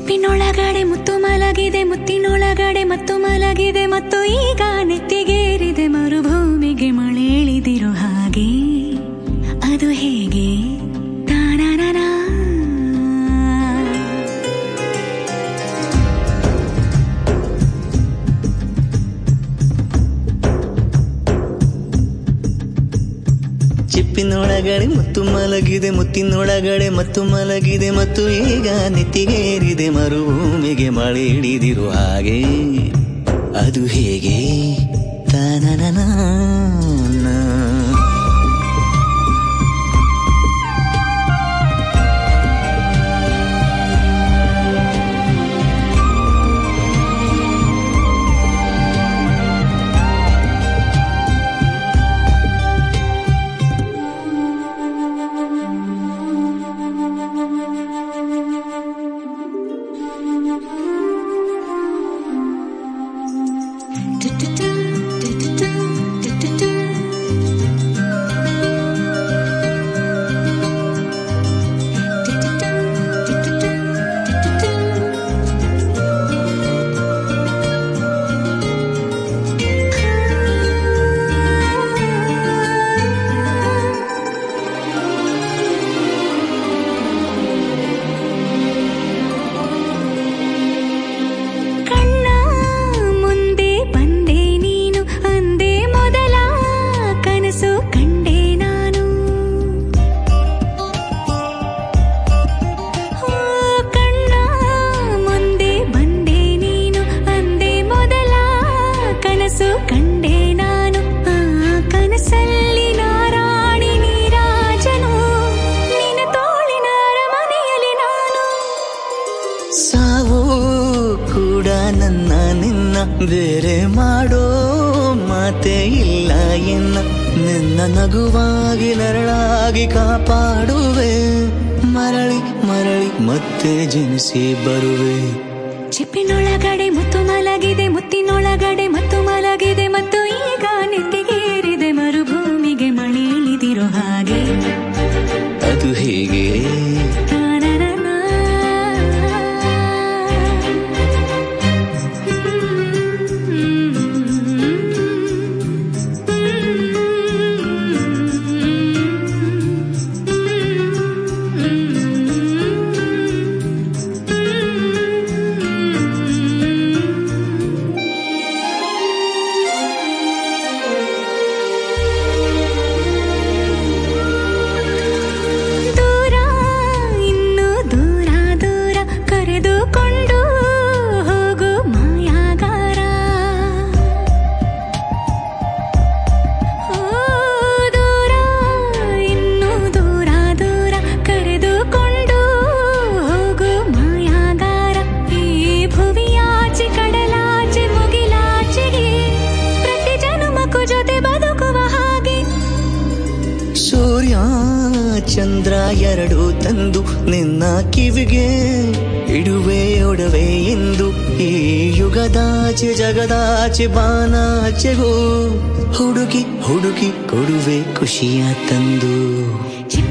ಚಿಪ್ಪಿನೊಳಗಡೆ ಮುತ್ತು ಮಲಗಿದೆ ಮುತ್ತಿನೊಳಗಡೆ ಮತ್ತು ಮಲಗಿದೆ ಮತ್ತು ಈಗ ನೆತ್ತಿಗೇರಿದೆ ಮರುಭೂಮಿಗೆ ಮಳೆ ಇಳಿದಿರೋ ಹಾಗೆ ಅದು ಹೇಗೆ ತಾನಾನಾನಾ. ಚಿಪ್ಪಿನೊಳಗಡೆ ಮತ್ತು ಮಲಗಿದೆ ಮುತ್ತಿನೊಳಗಡೆ ಮತ್ತು ಮಲಗಿದೆ ಮತ್ತು ಈಗ ನೆತ್ತಿಗೇರಿದೆ ಮರುಭೂಮಿಗೆ ಮಳೆ ಹಿಡಿದಿರು ಹಾಗೆ ಅದು ಹೇಗೆ ತಾನನನಾ ಡು-ಡು-ಡು, ಡು-ಡು-ಡು, ಡು-ಡು-ಡು. ಡು-ಡು-ಡು, ಡು-ಡು-ಡು, ಡು-ಡು-ಡು. ಕಣ್ಣ ಮುಂದೆ ಬಂದೆ ನೀನು ಅಂದೆ ಮೊದಲ ಕನಸು ಕಂಡೆ ನಾನು ಓ, ಕಣ್ಣ ಮುಂದೆ ಬಂದೆ ನೀನು ಅಂದೆ ಮೊದಲ ಕನಸು ಕಂಡೆ ನಾನು ಆ ಕನಸಲ್ಲಿ ನಾರಾಣಿ ನೀರಾಜನು ನಿನ್ನ ತೋಳಿನ ಅರಮನೆಯಲ್ಲಿ ನಾನು ಸಾವು ಕೂಡ ನನ್ನ ನಿನ್ನ ಬೇರೆ ಮಾಡೋ ಮಾತೆ ಇಲ್ಲ ಎನ್ನ ನಿನ್ನ ನಗುವಾಗಿ ನರಳಾಗಿ ಕಾಪಾಡುವೆ ಮರಳಿ ಮರಳಿ ಮತ್ತೆ ಜನಿಸಿ ಬರುವೆ ಚಿಪ್ಪಿನೊಳಗಡೆ ಮುತ್ತು ಮಲಗಿದೆ ಮುತ್ತಿನೊಳಗಡೆ ಮತ್ತು ಮಲಗಿದೆ ಮತ್ತು ಈಗ ನೆತ್ತಿಗೇರಿದೆ ಮರುಭೂಮಿಗೆ ಮಳೆ ಇಳಿದಿರೋ ಹಾಗೆ ಅದು ಹೇಗೆ ತಾನನನಾ. ದೂರ ಇನ್ನು ದೂರ ದೂರ ಕರೆದುಕೊಂಡು ಹೋಗು ಮಾಯಾಗಾರ ಓ, ದೂರ ಇನ್ನು ದೂರ ದೂರ ಕರೆದುಕೊಂಡು ಹೋಗು ಮಾಯಾಗಾರ ಈ ಭುವಿಯಾಚೆ ಕಡಲಾಚೆ ಮುಗಿಲಾಚೆಗೆ ಪ್ರತಿ ಜನುಮಕ್ಕೂ ಜೊತೆ ಬದುಕುವ ಹಾಗೆ ಸೂರ್ಯ ಚಂದ್ರ ಎರಡು ತಂದು ನಿನ್ನ ಕಿವಿಗೆ ಇಡುವೆ ಒಡವೆ ಎಂದು ಈ ಯುಗದಾಚೆ ಜಗದಾಚೆ ಬಾನಾಚೆಗೂ ಹುಡುಕಿ ಹುಡುಕಿ ಕೊಡುವೆ ಖುಷಿಯ ತಂದು ಚಿಪ್ಪ